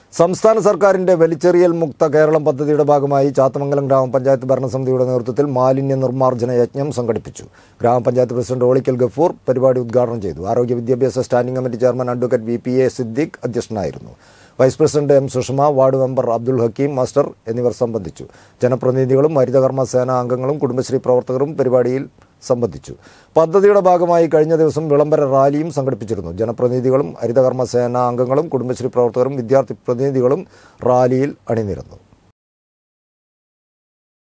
സംസ്ഥാന സർക്കാരിന്റെ വലിച്ചെറിയൽ മുക്ത കേരളം പദ്ധതിയുടെ ഭാഗമായി ചാത്തമംഗലം ഗ്രാമപഞ്ചായത്ത് ഭരണസമിതിയുടെ നേതൃത്വത്തിൽ മാലിന്യ നിർമ്മാർജ്ജന യജ്ഞം സംഘടിപ്പിച്ചു ഗ്രാമപഞ്ചായത്ത് പ്രസിഡന്റ് ഓളിക്കൽ ഗഫൂർ പരിപാടി ഉദ്ഘാടനം ചെയ്തു ആരോഗ്യ വിദ്യാഭ്യാസ standing committee chairman advocate V P A Siddique അധ്യക്ഷനായിരുന്നു vice president M Sushama ward member Abdul Hakeem master എന്നിവർ സംബന്ധിച്ചു ജനപ്രതിനിധികളും ഹരിതകർമ്മ സേനാ അംഗങ്ങളും കുടുംബശ്രീ പ്രവർത്തകരും പരിപാടിയിൽ സംബന്ധിച്ചു പദ്ധതിയുടെ ഭാഗമായി കഴിഞ്ഞ ദിവസം വിളംബര റാലിയും സംഘടിപ്പിച്ചിരുന്നു ജനപ്രതിനിധികളും ഹരിതകർമ്മ സേനാ അംഗങ്ങളും കുടുംബശ്രീ പ്രവർത്തകരും വിദ്യാർത്ഥി പ്രതിനിധികളും റാലിയിൽ അണിനിരന്നു